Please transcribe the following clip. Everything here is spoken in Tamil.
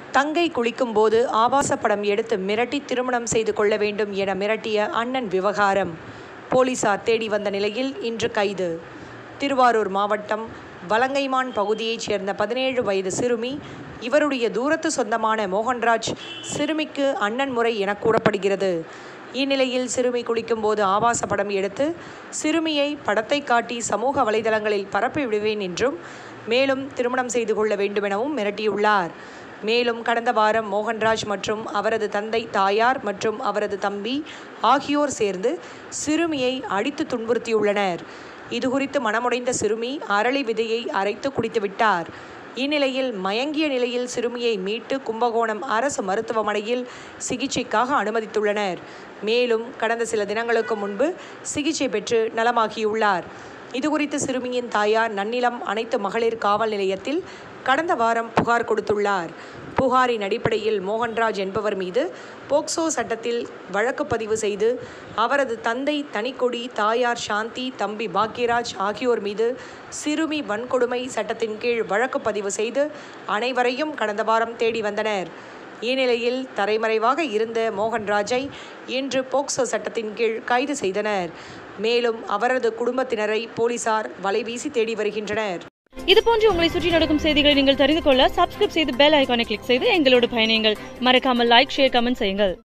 தங்கை குளிக்கும்போது ஆபாச படம் எடுத்து மிரட்டி திருமணம் செய்து கொள்ள வேண்டும் என மிரட்டிய அண்ணன் விவகாரம் போலீசார் தேடி வந்த நிலையில் இன்று கைது திருவாரூர் மாவட்டம் வலங்கைமான் பகுதியைச் சேர்ந்த பதினேழு வயது சிறுமி இவருடைய தூரத்து சொந்தமான மோகன்ராஜ் சிறுமிக்கு அண்ணன் முறை என கூறப்படுகிறது இந்நிலையில் சிறுமி குளிக்கும்போது ஆபாச படம் எடுத்து சிறுமியை படத்தை காட்டி சமூக வலைதளங்களில் பரப்பி விடுவேன் என்றும் மேலும் திருமணம் செய்து கொள்ள வேண்டுமெனவும் மிரட்டியுள்ளார் மேலும் கடந்த வாரம் மோகன்ராஜ் மற்றும் அவரது தந்தை தாயார் மற்றும் அவரது தம்பி ஆகியோர் சேர்ந்து சிறுமியை அடித்து துன்புறுத்தியுள்ளனர் இதுகுறித்து மனமுடைந்த சிறுமி அரளி விதையை அரைத்து குடித்துவிட்டார் இந்நிலையில் மயங்கிய நிலையில் சிறுமியை மீட்டு கும்பகோணம் அரசு மருத்துவமனையில் சிகிச்சைக்காக அனுமதித்துள்ளனர் மேலும் கடந்த சில தினங்களுக்கு முன்பு சிகிச்சை பெற்று நலமாகியுள்ளார் இதுகுறித்து சிறுமியின் தாயார் நன்னிலம் அனைத்து மகளிர் காவல் நிலையத்தில் கடந்த வாரம் புகார் கொடுத்துள்ளார் புகாரின் அடிப்படையில் மோகன்ராஜ் என்பவர் மீது போக்சோ சட்டத்தில் வழக்கு பதிவு செய்து அவரது தந்தை தனிக்கொடி தாயார் சாந்தி தம்பி பாக்யராஜ் ஆகியோர் மீது சிறுமி வன்கொடுமை சட்டத்தின் கீழ் வழக்கு பதிவு செய்து அனைவரையும் கடந்த வாரம் தேடி வந்தனர் இந்நிலையில் தரைமறைவாக இருந்த மோகன்ராஜை இன்று போக்சோ சட்டத்தின் கீழ் கைது செய்தனர் மேலும் அவரது குடும்பத்தினரை போலீசார் வலைவீசி தேடி வருகின்றனர் இது போன்று உங்களை சுற்றி நடக்கும் செய்திகளை நீங்கள் தெரிந்து கொள்ள சப்ஸ்கிரைப் செய்து பெல் ஐகானை கிளிக் செய்து எங்களோடு பயணியுங்கள் மறக்காமல் லைக் ஷேர் கமெண்ட் செய்யுங்கள்